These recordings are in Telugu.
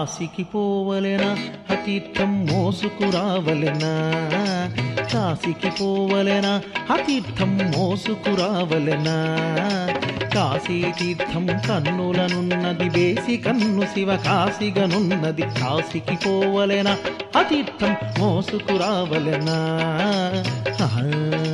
కాశీకి పోవలెనా అతీర్థం మోసుకురావలెనా కాశీకి పోవలెనా అతీర్థం మోసుకురావలెనా కాశీ తీర్థం కన్నులనున్నది వేసి కన్ను శివ కాశీగనున్నది కాశీకి పోవలెనా అతీర్థం మోసుకురావలెనా ఆహా.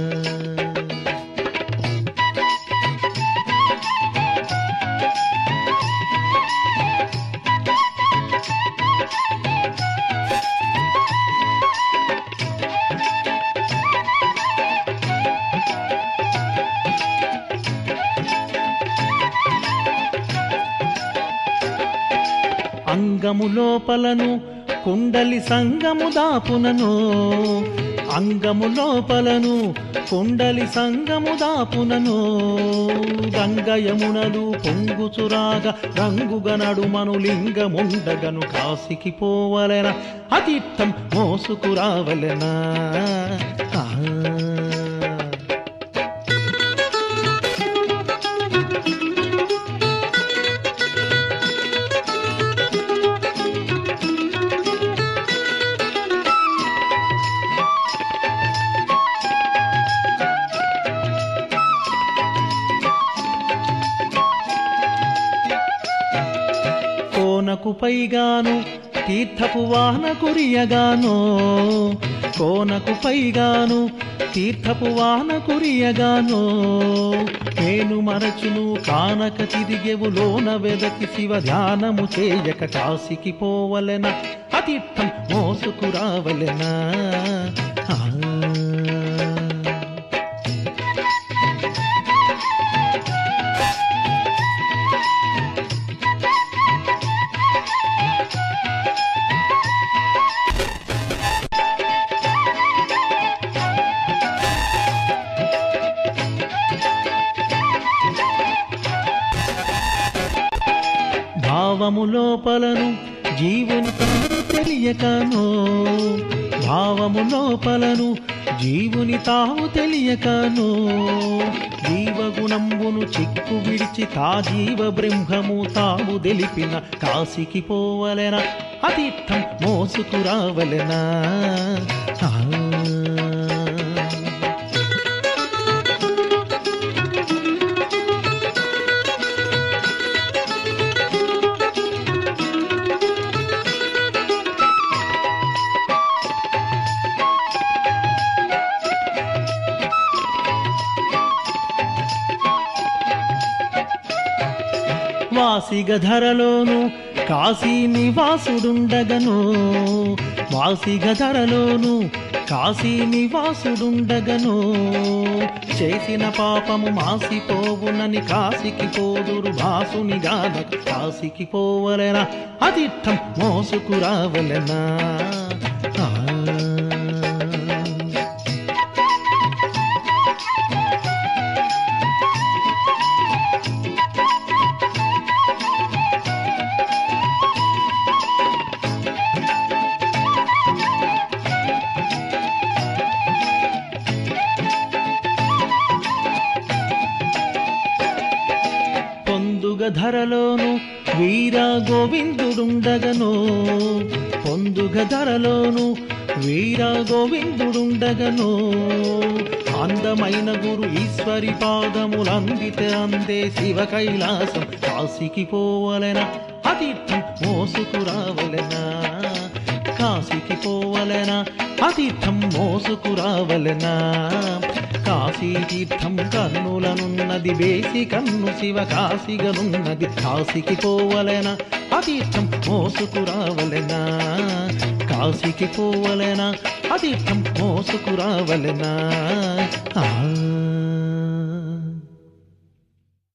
అంగము లోపలను కుండలి సంగము దాపునను అంగము లోపలను కుండలి సంగము దాపునను గంగయమునలు పొంగుచురాగా రంగుగ నడుమను లింగముండగను కాశీకి పోవలెన అతీర్థం మోసుకురావలెనా ఆ కోనకు పైగాను తీర్థపు వాహన కురియగాను కోనకు పైగాను తీర్థపు వాహన కురియగాను నేను మరచును కానక తిరిగెవు లోన వెదకి శివ ధ్యానము చేయక కాశీకి పోవలెన అతీర్థం మోసుకురావలెనా ఆ భావము లోపలను జీవుని తాను తెలియకను భావము లోపలను జీవుని తావు తెలియకను జీవగుణంబును చిక్కు విడిచి తా జీవ బ్రహ్మము తాము తెలిపిన కాశీకి పోవలెన అతీర్థం మోసుకురావలెనా ఆ వాసిగ ధరలోను కాశీ నివాసుడుండగను వాసిగ ధరలోను కాశీ నివాసుడుండగను చేసిన పాపము మాసిపోవునని కాశీకి పోదురు వాసుని గాన కాశీకి పోవలెనా అతిర్థం మోసుకురావలెనా ఆ పొందుగ ధరలోను వీర గోవిందుడుండగను పొందుగ ధరలోను వీర గోవిందుడుండగను అందమైన గురు ఈశ్వరి పాదములందితే అందే శివ కైలాసం కాశీకి పోవలెన అతీర్థం మోసుకురావలెనా కాశీకి పోవలెనా అతీర్థం మోసుకురావలెనా కాశీ తీర్థం కన్నులనున్నది వేసి కన్ను శివ కాశీగనున్నది కాశీకి పోవలెనా అతీర్థం మోసుకురావలెనా కాశీకి పోవలెనా అతీర్థం మోసుకురావలెనా ఆ